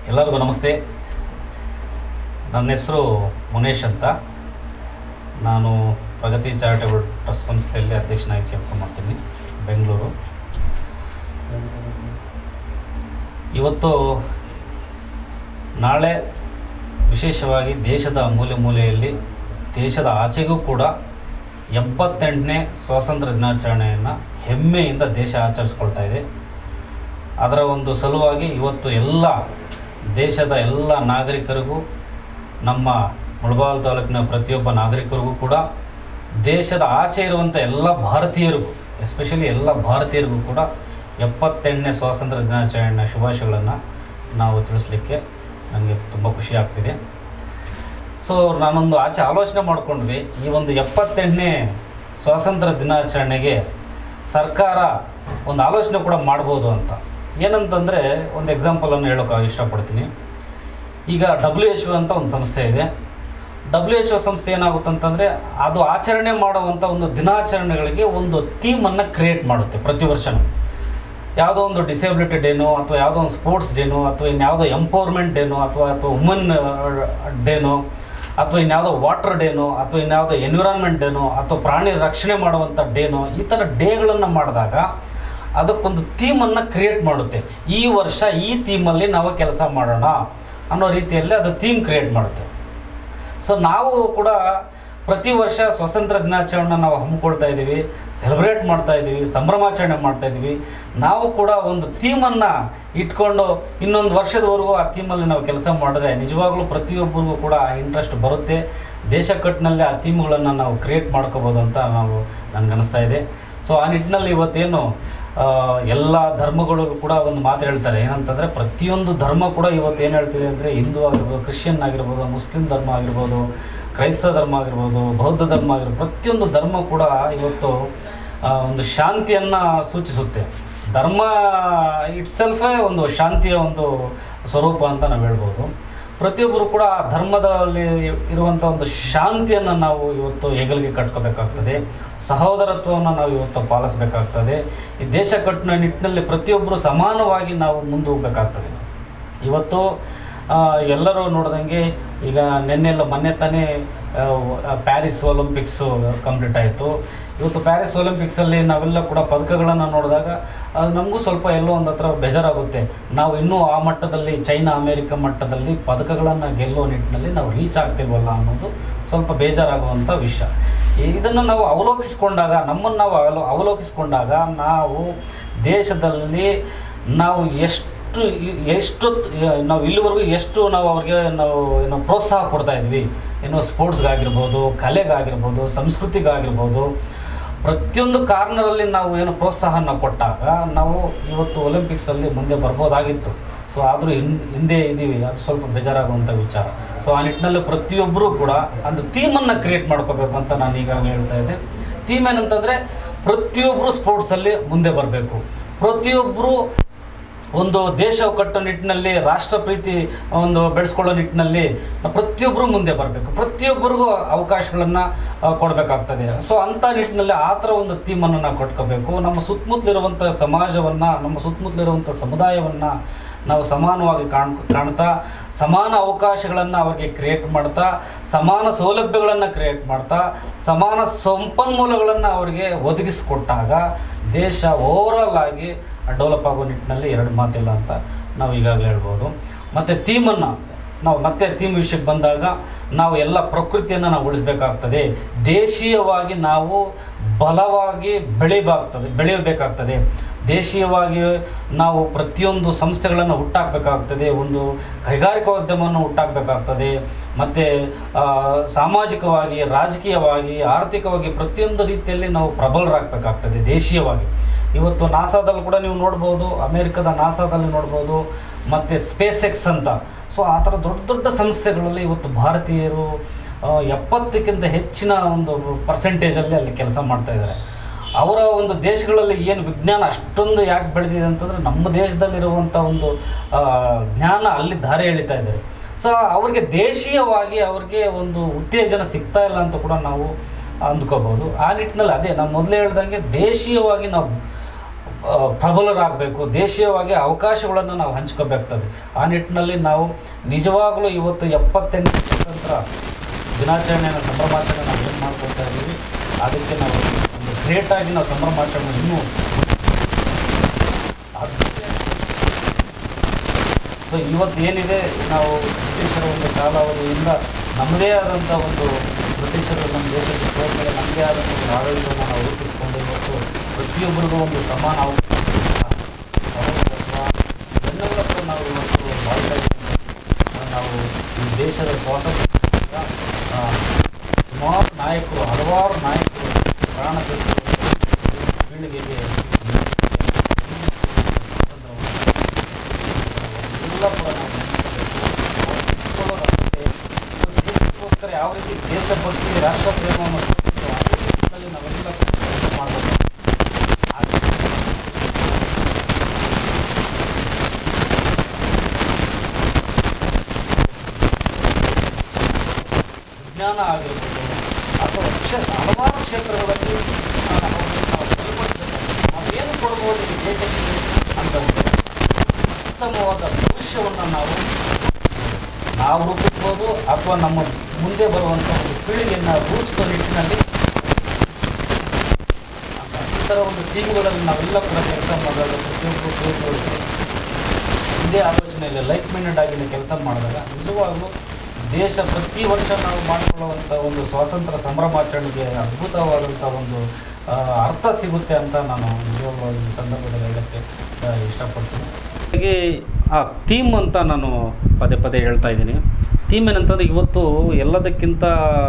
ಎಲ್ಲರಿಗೂ ನಮಸ್ತೆ ನನ್ನ ಹೆಸರು ಮುನೇಶ್ ಅಂತ ನಾನು ಪ್ರಗತಿ ಚಾರಿಟೇಬಲ್ ಟ್ರಸ್ಟ್ ಸಂಸ್ಥೆಯಲ್ಲಿ ಅಧ್ಯಕ್ಷನಾಗಿ ಕೆಲಸ ಮಾಡ್ತೀನಿ ಬೆಂಗಳೂರು ಇವತ್ತು ನಾಳೆ ವಿಶೇಷವಾಗಿ ದೇಶದ ಮೂಲೆ ಮೂಲೆಯಲ್ಲಿ ದೇಶದ ಆಚೆಗೂ ಕೂಡ ಎಪ್ಪತ್ತೆಂಟನೇ ಸ್ವಾತಂತ್ರ್ಯ ದಿನಾಚರಣೆಯನ್ನು ಹೆಮ್ಮೆಯಿಂದ ದೇಶ ಆಚರಿಸ್ಕೊಳ್ತಾ ಇದೆ ಅದರ ಒಂದು ಸಲುವಾಗಿ ಇವತ್ತು ಎಲ್ಲ ದೇಶದ ಎಲ್ಲ ನಾಗರಿಕರಿಗೂ ನಮ್ಮ ಮುಳಬಾಲ್ ತಾಲೂಕಿನ ಪ್ರತಿಯೊಬ್ಬ ನಾಗರಿಕರಿಗೂ ಕೂಡ ದೇಶದ ಆಚೆ ಇರುವಂಥ ಎಲ್ಲ ಭಾರತೀಯರಿಗೂ ಎಸ್ಪೆಷಲಿ ಎಲ್ಲ ಭಾರತೀಯರಿಗೂ ಕೂಡ ಎಪ್ಪತ್ತೆಂಟನೇ ಸ್ವಾತಂತ್ರ್ಯ ದಿನಾಚರಣೆಯ ಶುಭಾಶಯಗಳನ್ನು ನಾವು ತಿಳಿಸ್ಲಿಕ್ಕೆ ನನಗೆ ತುಂಬ ಖುಷಿ ಆಗ್ತಿದೆ ಸೊ ನಾನೊಂದು ಆಚೆ ಆಲೋಚನೆ ಮಾಡಿಕೊಂಡ್ವಿ ಈ ಒಂದು ಎಪ್ಪತ್ತೆಂಟನೇ ಸ್ವಾತಂತ್ರ್ಯ ದಿನಾಚರಣೆಗೆ ಸರ್ಕಾರ ಒಂದು ಆಲೋಚನೆ ಕೂಡ ಮಾಡ್ಬೋದು ಅಂತ ಏನಂತಂದರೆ ಒಂದು ಎಕ್ಸಾಂಪಲನ್ನು ಹೇಳೋಕೆ ಇಷ್ಟಪಡ್ತೀನಿ ಈಗ ಡಬ್ಲ್ಯೂ ಎಚ್ ಒ ಅಂತ ಒಂದು ಸಂಸ್ಥೆ ಇದೆ ಡಬ್ಲ್ಯೂ ಎಚ್ ಒ ಸಂಸ್ಥೆ ಏನಾಗುತ್ತಂತಂದರೆ ಅದು ಆಚರಣೆ ಮಾಡುವಂಥ ಒಂದು ದಿನಾಚರಣೆಗಳಿಗೆ ಒಂದು ಥೀಮನ್ನು ಕ್ರಿಯೇಟ್ ಮಾಡುತ್ತೆ ಪ್ರತಿ ವರ್ಷವೂ ಯಾವುದೋ ಒಂದು ಡಿಸೇಬಿಲಿಟಿ ಡೇನೋ ಅಥವಾ ಯಾವುದೋ ಒಂದು ಸ್ಪೋರ್ಟ್ಸ್ ಡೇನೋ ಅಥವಾ ಇನ್ಯಾವುದೋ ಎಂಪವರ್ಮೆಂಟ್ ಡೇನೋ ಅಥವಾ ಅಥವಾ ವುಮನ್ ಡೇನೋ ಅಥವಾ ಇನ್ಯಾವುದೋ ವಾಟರ್ ಡೇನೋ ಅಥವಾ ಇನ್ಯಾವುದೋ ಎನ್ವಿರಾನ್ಮೆಂಟ್ ಡೇನೋ ಅಥವಾ ಪ್ರಾಣಿ ರಕ್ಷಣೆ ಮಾಡುವಂಥ ಡೇನೋ ಈ ಥರ ಡೇಗಳನ್ನು ಮಾಡಿದಾಗ ಅದಕ್ಕೊಂದು ಥೀಮನ್ನು ಕ್ರಿಯೇಟ್ ಮಾಡುತ್ತೆ ಈ ವರ್ಷ ಈ ಥೀಮಲ್ಲಿ ನಾವು ಕೆಲಸ ಮಾಡೋಣ ಅನ್ನೋ ರೀತಿಯಲ್ಲಿ ಅದು ಥೀಮ್ ಕ್ರಿಯೇಟ್ ಮಾಡುತ್ತೆ ಸೊ ನಾವು ಕೂಡ ಪ್ರತಿ ವರ್ಷ ಸ್ವಾತಂತ್ರ್ಯ ದಿನಾಚರಣೆ ನಾವು ಹಮ್ಮಿಕೊಳ್ತಾ ಇದ್ದೀವಿ ಸೆಲೆಬ್ರೇಟ್ ಮಾಡ್ತಾ ಇದ್ದೀವಿ ಸಂಭ್ರಮಾಚರಣೆ ಮಾಡ್ತಾ ಇದ್ದೀವಿ ನಾವು ಕೂಡ ಒಂದು ಥೀಮನ್ನು ಇಟ್ಕೊಂಡು ಇನ್ನೊಂದು ವರ್ಷದವರೆಗೂ ಆ ಥೀಮಲ್ಲಿ ನಾವು ಕೆಲಸ ಮಾಡಿದ್ರೆ ನಿಜವಾಗ್ಲೂ ಪ್ರತಿಯೊಬ್ಬರಿಗೂ ಕೂಡ ಇಂಟ್ರೆಸ್ಟ್ ಬರುತ್ತೆ ದೇಶ ಕಟ್ಟಿನಲ್ಲಿ ಆ ಥೀಮ್ಗಳನ್ನು ನಾವು ಕ್ರಿಯೇಟ್ ಮಾಡ್ಕೋಬೋದು ಅಂತ ನಾವು ನನಗನ್ನಿಸ್ತಾ ಇದೆ ಸೊ ಆ ನಿಟ್ಟಿನಲ್ಲಿ ಇವತ್ತೇನು ಆ, ಎಲ್ಲ ಧರ್ಮಗಳು ಕೂಡ ಒಂದು ಮಾತು ಹೇಳ್ತಾರೆ ಏನಂತಂದರೆ ಪ್ರತಿಯೊಂದು ಧರ್ಮ ಕೂಡ ಇವತ್ತು ಏನು ಹೇಳ್ತಿದೆ ಅಂದರೆ ಹಿಂದೂ ಆಗಿರ್ಬೋದು ಕ್ರಿಶ್ಚಿಯನ್ ಆಗಿರ್ಬೋದು ಮುಸ್ಲಿಂ ಧರ್ಮ ಆಗಿರ್ಬೋದು ಕ್ರೈಸ್ತ ಧರ್ಮ ಆಗಿರ್ಬೋದು ಬೌದ್ಧ ಧರ್ಮ ಆಗಿರ್ಬೋದು ಪ್ರತಿಯೊಂದು ಧರ್ಮ ಕೂಡ ಇವತ್ತು ಆ, ಒಂದು ಶಾಂತಿಯನ್ನು ಸೂಚಿಸುತ್ತೆ ಧರ್ಮ ಇಟ್ಸೆಲ್ಫೇ ಒಂದು ಶಾಂತಿಯ ಒಂದು ಸ್ವರೂಪ ಅಂತ ನಾವು ಹೇಳ್ಬೋದು ಪ್ರತಿಯೊಬ್ಬರು ಕೂಡ ಆ ಧರ್ಮದಲ್ಲಿ ಇರುವಂಥ ಒಂದು ಶಾಂತಿಯನ್ನು ನಾವು ಇವತ್ತು ಹೆಗಲಿಗೆ ಕಟ್ಕೋಬೇಕಾಗ್ತದೆ ಸಹೋದರತ್ವವನ್ನು ನಾವು ಇವತ್ತು ಪಾಲಿಸಬೇಕಾಗ್ತದೆ ಈ ದೇಶ ಕಟ್ಟಿನ ನಿಟ್ಟಿನಲ್ಲಿ ಪ್ರತಿಯೊಬ್ಬರು ಸಮಾನವಾಗಿ ನಾವು ಮುಂದೆ ಹೋಗ್ಬೇಕಾಗ್ತದೆ ಇವತ್ತು ಆ, ಎಲ್ಲರೂ ನೋಡ್ದಂಗೆ ಈಗ ನಿನ್ನೆಲ್ಲ ಮೊನ್ನೆ ತಾನೇ ಆ, ಪ್ಯಾರಿಸ್ ಒಲಿಂಪಿಕ್ಸು ಕಂಪ್ಲೀಟ್ ಆಯಿತು ಇವತ್ತು ಪ್ಯಾರಿಸ್ ಒಲಿಂಪಿಕ್ಸಲ್ಲಿ ನಾವೆಲ್ಲ ಕೂಡ ಪದಕಗಳನ್ನು ನೋಡಿದಾಗ ಅದು ನಮಗೂ ಸ್ವಲ್ಪ ಎಲ್ಲೋ ಒಂದು ಹತ್ರ ಬೇಜಾರಾಗುತ್ತೆ ನಾವು ಇನ್ನೂ ಆ ಮಟ್ಟದಲ್ಲಿ ಚೈನಾ ಅಮೇರಿಕ ಮಟ್ಟದಲ್ಲಿ ಪದಕಗಳನ್ನು ಗೆಲ್ಲೋ ನಿಟ್ಟಿನಲ್ಲಿ ನಾವು ರೀಚ್ ಆಗ್ತಿಲ್ವಲ್ಲ ಅನ್ನೋದು ಸ್ವಲ್ಪ ಬೇಜಾರಾಗುವಂಥ ವಿಷಯ ಇದನ್ನು ನಾವು ಅವಲೋಕಿಸ್ಕೊಂಡಾಗ ನಮ್ಮನ್ನು ನಾವು ಅವಲೋ ಅವಲೋಕಿಸ್ಕೊಂಡಾಗ ನಾವು ದೇಶದಲ್ಲಿ ನಾವು ಎಷ್ಟು ಎಷ್ಟು ನಾವು ಇಲ್ಲಿವರೆಗೂ ಎಷ್ಟು ನಾವು ಅವ್ರಿಗೆ ನಾವು ಏನೋ ಪ್ರೋತ್ಸಾಹ ಕೊಡ್ತಾ ಇದ್ವಿ ಏನೋ ಸ್ಪೋರ್ಟ್ಸ್ಗಾಗಿರ್ಬೋದು ಕಲೆಗಾಗಿರ್ಬೋದು ಸಂಸ್ಕೃತಿಗಾಗಿರ್ಬೋದು ಪ್ರತಿಯೊಂದು ಕಾರ್ನರಲ್ಲಿ ನಾವು ಏನು ಪ್ರೋತ್ಸಾಹನ ಕೊಟ್ಟಾಗ ನಾವು ಇವತ್ತು ಒಲಿಂಪಿಕ್ಸಲ್ಲಿ ಮುಂದೆ ಬರ್ಬೋದಾಗಿತ್ತು ಸೊ ಆದರೂ ಹಿಂದೆ ಹಿಂದೆ ಇದ್ದೀವಿ ಅದು ಸ್ವಲ್ಪ ಬೇಜಾರಾಗುವಂಥ ವಿಚಾರ ಸೊ ಆ ನಿಟ್ಟಿನಲ್ಲಿ ಪ್ರತಿಯೊಬ್ಬರೂ ಕೂಡ ಒಂದು ಥೀಮನ್ನು ಕ್ರಿಯೇಟ್ ಮಾಡ್ಕೋಬೇಕು ಅಂತ ನಾನು ಈಗಾಗಲೇ ಹೇಳ್ತಾ ಇದ್ದೆ ಥೀಮ್ ಏನಂತಂದರೆ ಪ್ರತಿಯೊಬ್ಬರು ಸ್ಪೋರ್ಟ್ಸಲ್ಲಿ ಮುಂದೆ ಬರಬೇಕು ಪ್ರತಿಯೊಬ್ಬರು ಒಂದು ದೇಶ ಕಟ್ಟೋ ನಿಟ್ಟಿನಲ್ಲಿ ರಾಷ್ಟ್ರ ಪ್ರೀತಿ ಒಂದು ಬೆಳೆಸ್ಕೊಳ್ಳೋ ನಿಟ್ಟಿನಲ್ಲಿ ಪ್ರತಿಯೊಬ್ಬರು ಮುಂದೆ ಬರಬೇಕು ಪ್ರತಿಯೊಬ್ಬರಿಗೂ ಅವಕಾಶಗಳನ್ನು ಕೊಡಬೇಕಾಗ್ತದೆ ಸೊ ಅಂಥ ನಿಟ್ಟಿನಲ್ಲಿ ಆ ಥರ ಒಂದು ಥೀಮನ್ನು ನಾವು ಕಟ್ಕೋಬೇಕು ನಮ್ಮ ಸುತ್ತಮುತ್ತಲಿರುವಂಥ ಸಮಾಜವನ್ನು ನಮ್ಮ ಸುತ್ತಮುತ್ತಲಿರುವಂಥ ಸಮುದಾಯವನ್ನು ನಾವು ಸಮಾನವಾಗಿ ಕಾಣ್ ಕಾಣ್ತಾ ಸಮಾನ ಅವಕಾಶಗಳನ್ನು ಅವರಿಗೆ ಕ್ರಿಯೇಟ್ ಮಾಡ್ತಾ ಸಮಾನ ಸೌಲಭ್ಯಗಳನ್ನು ಕ್ರಿಯೇಟ್ ಮಾಡ್ತಾ ಸಮಾನ ಸಂಪನ್ಮೂಲಗಳನ್ನು ಅವರಿಗೆ ಒದಗಿಸಿಕೊಟ್ಟಾಗ ದೇಶ ಓವರಾಲ್ ಆಗಿ ಡೆವಲಪ್ ಆಗೋ ನಿಟ್ಟಿನಲ್ಲಿ ಎರಡು ಮಾತಿಲ್ಲ ಅಂತ ನಾವು ಈಗಾಗಲೇ ಹೇಳ್ಬೋದು ಮತ್ತು ಥೀಮನ್ನು ನಾವು ಮತ್ತೆ ಥೀಮ್ ವಿಷಯಕ್ಕೆ ಬಂದಾಗ ನಾವು ಎಲ್ಲ ಪ್ರಕೃತಿಯನ್ನು ನಾವು ಉಳಿಸ್ಬೇಕಾಗ್ತದೆ ದೇಶೀಯವಾಗಿ ನಾವು ಬಲವಾಗಿ ಬೆಳಿಬೇಕಾಗ್ತದೆ ಬೆಳೆಯಬೇಕಾಗ್ತದೆ ದೇಶೀಯವಾಗಿ ನಾವು ಪ್ರತಿಯೊಂದು ಸಂಸ್ಥೆಗಳನ್ನು ಹುಟ್ಟಾಕಬೇಕಾಗ್ತದೆ ಒಂದು ಕೈಗಾರಿಕೋದ್ಯಮವನ್ನು ಹುಟ್ಟಾಕಬೇಕಾಗ್ತದೆ ಮತ್ತು ಸಾಮಾಜಿಕವಾಗಿ ರಾಜಕೀಯವಾಗಿ ಆರ್ಥಿಕವಾಗಿ ಪ್ರತಿಯೊಂದು ರೀತಿಯಲ್ಲಿ ನಾವು ಪ್ರಬಲರಾಗಬೇಕಾಗ್ತದೆ ದೇಶೀಯವಾಗಿ ಇವತ್ತು ನಾಸಾದಲ್ಲಿ ಕೂಡ ನೀವು ನೋಡ್ಬೋದು ಅಮೇರಿಕದ ನಾಸಾದಲ್ಲಿ ನೋಡ್ಬೋದು ಮತ್ತು ಸ್ಪೇಸ್ ಎಕ್ಸ್ ಅಂತ ಸೊ ಆ ಥರ ದೊಡ್ಡ ದೊಡ್ಡ ಸಂಸ್ಥೆಗಳಲ್ಲಿ ಇವತ್ತು ಭಾರತೀಯರು ಆ, ಎಪ್ಪತ್ತಕ್ಕಿಂತ ಹೆಚ್ಚಿನ ಒಂದು ಪರ್ಸೆಂಟೇಜಲ್ಲಿ ಅಲ್ಲಿ ಕೆಲಸ ಮಾಡ್ತಾ ಇದ್ದಾರೆ ಅವರ ಒಂದು ದೇಶಗಳಲ್ಲಿ ಏನು ವಿಜ್ಞಾನ ಅಷ್ಟೊಂದು ಯಾಕೆ ಬೆಳೆದಿದೆ ಅಂತಂದರೆ ನಮ್ಮ ದೇಶದಲ್ಲಿರುವಂಥ ಒಂದು ಆ, ಜ್ಞಾನ ಅಲ್ಲಿ ದಾರಿ ಎಳಿತಾ ಇದ್ದಾರೆ ಸೊ ಅವ್ರಿಗೆ ದೇಶೀಯವಾಗಿ ಅವ್ರಿಗೆ ಒಂದು ಉತ್ತೇಜನ ಸಿಗ್ತಾ ಇಲ್ಲ ಅಂತ ಕೂಡ ನಾವು ಅಂದ್ಕೋಬೋದು ಆ ನಿಟ್ಟಿನಲ್ಲಿ ಅದೇ ನಾನು ಮೊದಲೇ ಹೇಳ್ದಂಗೆ ದೇಶೀಯವಾಗಿ ನಾವು ಆ, ಪ್ರಬಲರಾಗಬೇಕು ದೇಶೀಯವಾಗಿ ಅವಕಾಶಗಳನ್ನು ನಾವು ಹಂಚ್ಕೋಬೇಕಾಗ್ತದೆ ಆ ನಿಟ್ಟಿನಲ್ಲಿ ನಾವು ನಿಜವಾಗಲೂ ಇವತ್ತು ಎಪ್ಪತ್ತೆಂಟು ಸ್ವಾತಂತ್ರ್ಯ ದಿನಾಚರಣೆಯನ್ನು ಸಂಭ್ರಮಾಚರಣೆ ನಾವು ಏನು ಮಾಡ್ಕೊಳ್ತಾ ಇದ್ದೀವಿ ಅದಕ್ಕೆ ನಾವು ಒಂದು ಗ್ರೇಟಾಗಿ ನಾವು ಸಂಭ್ರಮಾಚರಣೆ ಇನ್ನೂ ಸೊ ಇವತ್ತು ಏನಿದೆ ನಾವು ಬ್ರಿಟಿಷರ ಒಂದು ಕಾಲಾವಧಿಯಿಂದ ನಮ್ಮದೇ ಆದಂಥ ಒಂದು ಬ್ರಿಟಿಷರು ನಮ್ಮ ದೇಶಕ್ಕೆ ಹೋದ್ಮೇಲೆ ನಮ್ಮದೇ ಆದಂಥ ಒಂದು ಆಡಳಿತವನ್ನು ನಾವು ರೂಪಿಸಿಕೊಂಡು ಇವತ್ತು ಪ್ರತಿಯೊಬ್ಬರಿಗೂ ಒಂದು ಸಮಾನ ಅವಕಾಶ ಸಹೋದರತ್ವ ಎಲ್ಲವನ್ನೂ ನಾವು ಇವತ್ತು ಬಾಳ್ತಾ ಇದ್ದೀವಿ ನಾವು ಈ ದೇಶದ ಸ್ವಾತಂತ್ರ್ಯ ಆ, ಸುಮಾರು ನಾಯಕರು ಹಲವಾರು ನಾಯಕರು ಪ್ರಾಣ ತೆಗೆದು ಪೀಳಿಗೆಗೆ ಎಲ್ಲ ಕೂಡ ನಾವು ನೆನಪಿಸಬೇಕು ದೇಶಕ್ಕೋಸ್ಕರ ಯಾವ ರೀತಿ ದೇಶಭಕ್ತಿ ರಾಷ್ಟ್ರ ಪ್ರೇಮವನ್ನು ತೋರಿಸ್ತೀವೋ ಅದೇ ರೀತಿಯಲ್ಲಿ ನಾವೆಲ್ಲ ಕೆಲಸ ಮಾಡಬೇಕು ವಿಜ್ಞಾನ ಆಗಿರ್ಬೋದು ಅಥವಾ ಕ್ಷೇ ಹಲವಾರು ಕ್ಷೇತ್ರಗಳಲ್ಲಿ ಆ, ನಾವು ನಾವು ಕೈಗೊಳ್ಳಬೇಕಾಗಿದೆ. ನಾವೇನು ಕೊಡ್ಬೋದು ಈ ದೇಶಕ್ಕೆ ಅಂತಂದರೆ ಉತ್ತಮವಾದ ಭವಿಷ್ಯವನ್ನು ನಾವು ನಾವು ರೂಪಿಸ್ಬೋದು ಅಥವಾ ನಮ್ಮ ಮುಂದೆ ಬರುವಂಥ ಒಂದು ಪೀಳಿಗೆಯನ್ನು ರೂಪಿಸೋ ನಿಟ್ಟಿನಲ್ಲಿ ಅಂತ ಈ ಥರ ಒಂದು ಟೀಮ್ಗಳಲ್ಲಿ ನಾವೆಲ್ಲ ಕೂಡ ಕೆಲಸ ಮಾಡಿದಾಗ ಪ್ರತಿಯೊಬ್ಬರು ಕೈಗೊಳಿಸಿ ಇದೇ ಆಲೋಚನೆಯಲ್ಲಿ ಲೈಕ್ ಮೈಂಡೆಡ್ ಆಗಿ ಕೆಲಸ ಮಾಡಿದಾಗ ನಿಜವಾಗ್ಲೂ ದೇಶ ಪ್ರತಿ ವರ್ಷ ನಾವು ಮಾಡಿಕೊಳ್ಳುವಂಥ ಒಂದು ಸ್ವಾತಂತ್ರ್ಯ ಸಂಭ್ರಮಾಚರಣೆಗೆ ಅದ್ಭುತವಾದಂಥ ಒಂದು ಆ, ಅರ್ಥ ಸಿಗುತ್ತೆ ಅಂತ ನಾನು ನಿಜವಾಗ್ಲೂ ಈ ಸಂದರ್ಭದಲ್ಲಿ ಹೇಳೋಕ್ಕೆ ಆ, ಇಷ್ಟಪಡ್ತೀನಿ ಹಾಗೆ ಆ ಥೀಮ್ ಅಂತ ನಾನು ಪದೇ ಪದೇ ಹೇಳ್ತಾ ಇದ್ದೀನಿ ಥೀಮ್ ಏನಂತಂದರೆ ಇವತ್ತು ಎಲ್ಲದಕ್ಕಿಂತ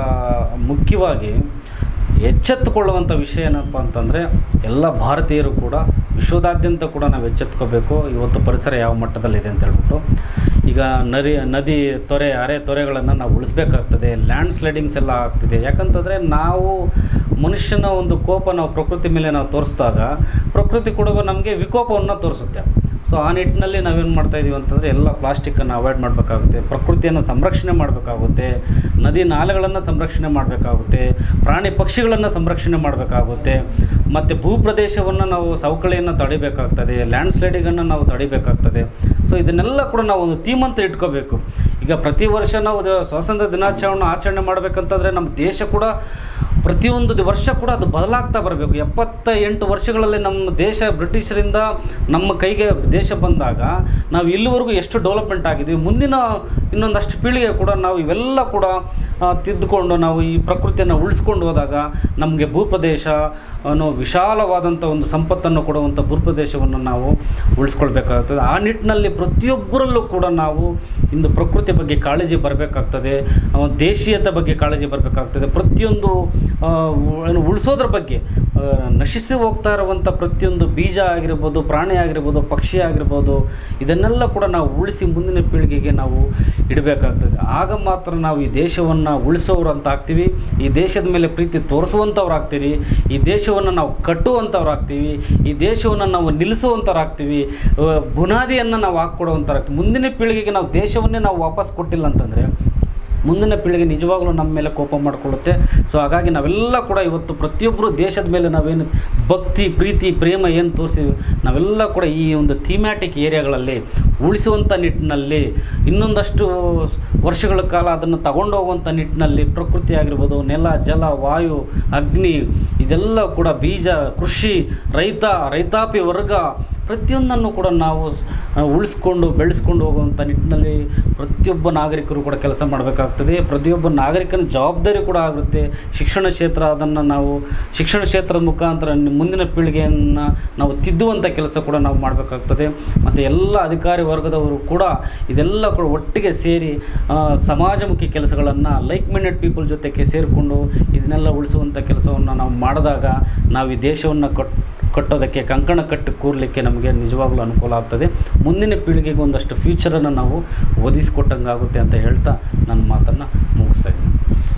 ಮುಖ್ಯವಾಗಿ ಎಚ್ಚೆತ್ತುಕೊಳ್ಳುವಂಥ ವಿಷಯ ಏನಪ್ಪ ಅಂತಂದರೆ ಎಲ್ಲ ಭಾರತೀಯರು ಕೂಡ ವಿಶ್ವದಾದ್ಯಂತ ಕೂಡ ನಾವು ಎಚ್ಚೆತ್ಕೋಬೇಕು ಇವತ್ತು ಪರಿಸರ ಯಾವ ಮಟ್ಟದಲ್ಲಿದೆ ಅಂತ ಹೇಳ್ಬಿಟ್ಟು ಈಗ ನರಿ ನದಿ ತೊರೆ ಅರೆ ತೊರೆಗಳನ್ನು ನಾವು ಉಳಿಸ್ಬೇಕಾಗ್ತದೆ ಲ್ಯಾಂಡ್ ಸ್ಲೈಡಿಂಗ್ಸ್ ಎಲ್ಲ ಆಗ್ತಿದೆ ಯಾಕಂತಂದರೆ ನಾವು ಮನುಷ್ಯನ ಒಂದು ಕೋಪ ನಾವು ಪ್ರಕೃತಿ ಮೇಲೆ ನಾವು ತೋರಿಸಿದಾಗ ಪ್ರಕೃತಿ ಕೂಡ ನಮಗೆ ವಿಕೋಪವನ್ನು ತೋರಿಸುತ್ತೆ ಸೊ ಆ ನಿಟ್ಟಿನಲ್ಲಿ ನಾವೇನು ಮಾಡ್ತಾ ಇದೀವಿ ಅಂತಂದರೆ ಎಲ್ಲ ಪ್ಲಾಸ್ಟಿಕ್ಕನ್ನು ಅವಾಯ್ಡ್ ಮಾಡಬೇಕಾಗುತ್ತೆ ಪ್ರಕೃತಿಯನ್ನು ಸಂರಕ್ಷಣೆ ಮಾಡಬೇಕಾಗುತ್ತೆ ನದಿ ನಾಲೆಗಳನ್ನು ಸಂರಕ್ಷಣೆ ಮಾಡಬೇಕಾಗುತ್ತೆ ಪ್ರಾಣಿ ಪಕ್ಷಿಗಳನ್ನು ಸಂರಕ್ಷಣೆ ಮಾಡಬೇಕಾಗುತ್ತೆ ಮತ್ತು ಭೂಪ್ರದೇಶವನ್ನು ನಾವು ಸವಕಳಿಯನ್ನು ತಡಿಬೇಕಾಗ್ತದೆ ಲ್ಯಾಂಡ್ ಸ್ಲೈಡಿಂಗನ್ನು ನಾವು ತಡಿಬೇಕಾಗ್ತದೆ ಸೊ ಇದನ್ನೆಲ್ಲ ಕೂಡ ನಾವು ಒಂದು ಥೀಮ್ ಅಂತ ಇಟ್ಕೋಬೇಕು ಈಗ ಪ್ರತಿ ವರ್ಷ ನಾವು ದ- ಸ್ವಾತಂತ್ರ್ಯ ದಿನಾಚರಣೆ ಆಚರಣೆ ಮಾಡಬೇಕಂತಂದರೆ ನಮ್ಮ ದೇಶ ಕೂಡ ಪ್ರತಿಯೊಂದು ದಿ- ವರ್ಷ ಕೂಡ ಅದು ಬದಲಾಗ್ತಾ ಬರಬೇಕು ಎಪ್ಪತ್ತ ಎಂಟು ವರ್ಷಗಳಲ್ಲಿ ನಮ್ಮ ದೇಶ ಬ್ರಿಟಿಷರಿಂದ ನಮ್ಮ ಕೈಗೆ ದೇಶ ಬಂದಾಗ ನಾವು ಇಲ್ಲಿವರೆಗೂ ಎಷ್ಟು ಡೆವಲಪ್ಮೆಂಟ್ ಆಗಿದ್ದೀವಿ ಮುಂದಿನ ಇನ್ನೊಂದಷ್ಟು ಪೀಳಿಗೆ ಕೂಡ ನಾವು ಇವೆಲ್ಲ ಕೂಡ ಆ, ತಿದ್ದುಕೊಂಡು ನಾವು ಈ ಪ್ರಕೃತಿಯನ್ನು ಉಳಿಸ್ಕೊಂಡು ಹೋದಾಗ ನಮಗೆ ಭೂಪ್ರದೇಶ ಅನ್ನೋ ವಿಶಾಲವಾದಂಥ ಒಂದು ಸಂಪತ್ತನ್ನು ಕೊಡುವಂಥ ಭೂಪ್ರದೇಶವನ್ನು ನಾವು ಉಳಿಸ್ಕೊಳ್ಬೇಕಾಗ್ತದೆ ಆ ನಿಟ್ಟಿನಲ್ಲಿ ಪ್ರತಿಯೊಬ್ಬರಲ್ಲೂ ಕೂಡ ನಾವು ಇಂದು ಪ್ರಕೃತಿ ಬಗ್ಗೆ ಕಾಳಜಿ ಬರಬೇಕಾಗ್ತದೆ ಆ, ದೇಶೀಯತೆ ಬಗ್ಗೆ ಕಾಳಜಿ ಬರಬೇಕಾಗ್ತದೆ ಪ್ರತಿಯೊಂದು ಆ, ಉ- ಏನು ಉಳಿಸೋದ್ರ ಬಗ್ಗೆ ಆ, ನಶಿಸಿ ಹೋಗ್ತಾ ಇರುವಂಥ ಪ್ರತಿಯೊಂದು ಬೀಜ ಆಗಿರ್ಬೋದು ಪ್ರಾಣಿ ಆಗಿರ್ಬೋದು ಪಕ್ಷಿ ಆಗಿರ್ಬೋದು ಇದನ್ನೆಲ್ಲ ಕೂಡ ನಾವು ಉಳಿಸಿ ಮುಂದಿನ ಪೀಳಿಗೆಗೆ ನಾವು ಇಡಬೇಕಾಗ್ತದೆ ಆಗ ಮಾತ್ರ ನಾವು ಈ ದೇಶವನ್ನು ಉಳಿಸೋರು ಅಂತ ಆಗ್ತೀವಿ ಈ ದೇಶದ ಮೇಲೆ ಪ್ರೀತಿ ತೋರಿಸುವಂಥವ್ರು ಆಗ್ತೀವಿ ಈ ದೇಶವನ್ನು ನಾವು ಕಟ್ಟುವಂಥವ್ರು ಆಗ್ತೀವಿ ಈ ದೇಶವನ್ನು ನಾವು ನಿಲ್ಲಿಸುವಂಥವ್ರು ಆಗ್ತೀವಿ ಆ, ಬುನಾದಿಯನ್ನು ನಾವು ಹಾಕ್ಕೊಡುವಂಥವ್ರು ಆಗ್ತೀವಿ ಮುಂದಿನ ಪೀಳಿಗೆಗೆ ನಾವು ದೇಶವನ್ನೇ ನಾವು ವಾಪಸ್ ಕೊಟ್ಟಿಲ್ಲ ಅಂತಂದರೆ ಮುಂದಿನ ಪೀಳಿಗೆ ನಿಜವಾಗ್ಲೂ ನಮ್ಮ ಮೇಲೆ ಕೋಪ ಮಾಡಿಕೊಳ್ಳುತ್ತೆ ಸೊ ಹಾಗಾಗಿ ನಾವೆಲ್ಲ ಕೂಡ ಇವತ್ತು ಪ್ರತಿಯೊಬ್ಬರು ದೇಶದ ಮೇಲೆ ನಾವೇನು ಭಕ್ತಿ ಪ್ರೀತಿ ಪ್ರೇಮ ಏನು ತೋರಿಸಿದ್ವಿ ನಾವೆಲ್ಲ ಕೂಡ ಈ ಒಂದು ಥೀಮ್ಯಾಟಿಕ್ ಏರಿಯಾಗಳಲ್ಲಿ ಉಳಿಸುವಂಥ ನಿಟ್ಟಿನಲ್ಲಿ ಇನ್ನೊಂದಷ್ಟು ವರ್ಷಗಳ ಕಾಲ ಅದನ್ನು ತಗೊಂಡು ಹೋಗುವಂಥ ನಿಟ್ಟಿನಲ್ಲಿ ಪ್ರಕೃತಿ ಆಗಿರ್ಬೋದು ನೆಲ ಜಲ ವಾಯು ಅಗ್ನಿ ಇದೆಲ್ಲ ಕೂಡ ಬೀಜ ಕೃಷಿ ರೈತ ರೈತಾಪಿ ವರ್ಗ ಪ್ರತಿಯೊಂದನ್ನು ಕೂಡ ನಾವು ಸ್- ಆ, ಉಳಿಸ್ಕೊಂಡು ಬೆಳೆಸ್ಕೊಂಡು ಹೋಗುವಂಥ ನಿಟ್ಟಿನಲ್ಲಿ ಪ್ರತಿಯೊಬ್ಬ ನಾಗರಿಕರು ಕೂಡ ಕೆಲಸ ಮಾಡಬೇಕಾಗ್ತದೆ ಪ್ರತಿಯೊಬ್ಬ ನಾಗರಿಕನ ಜವಾಬ್ದಾರಿ ಕೂಡ ಆಗುತ್ತೆ ಶಿಕ್ಷಣ ಕ್ಷೇತ್ರ ಅದನ್ನು ನಾವು ಶಿಕ್ಷಣ ಕ್ಷೇತ್ರದ ಮುಖಾಂತರ ನಿ- ಮುಂದಿನ ಪೀಳಿಗೆಯನ್ನು ನಾವು ತಿದ್ದುವಂಥ ಕೆಲಸ ಕೂಡ ನಾವು ಮಾಡಬೇಕಾಗ್ತದೆ ಮತ್ತು ಎಲ್ಲ ಅಧಿಕಾರಿ ವರ್ಗದವರು ಕೂಡ ಇದೆಲ್ಲ ಕೂಡ ಒಟ್ಟಿಗೆ ಸೇರಿ ಆ, ಸಮಾಜಮುಖಿ ಕೆಲಸಗಳನ್ನು ಲೈಕ್ ಮೈಂಡೆಡ್ ಪೀಪಲ್ ಜೊತೆಗೆ ಸೇರಿಕೊಂಡು ಇದನ್ನೆಲ್ಲ ಉಳಿಸುವಂಥ ಕೆಲಸವನ್ನು ನಾವು ಮಾಡಿದಾಗ ನಾವು ಈ ದೇಶವನ್ನು ಕಟ್ ಕಟ್ಟೋದಕ್ಕೆ ಕಂಕಣ ಕಟ್ಟಿ ಕೂರಲಿಕ್ಕೆ ನಮಗೆ ನಿಜವಾಗ್ಲೂ ಅನುಕೂಲ ಆಗ್ತದೆ ಮುಂದಿನ ಪೀಳಿಗೆಗೆ ಒಂದಷ್ಟು ಫ್ಯೂಚರನ್ನು ನಾವು ಒದಗಿಸ್ಕೊಟ್ಟಂಗೆ ಆಗುತ್ತೆ ಅಂತ ಹೇಳ್ತಾ ನನ್ನ ಮಾತನ್ನು ಮುಗಿಸ್ತಾ ಇದ್ದೀನಿ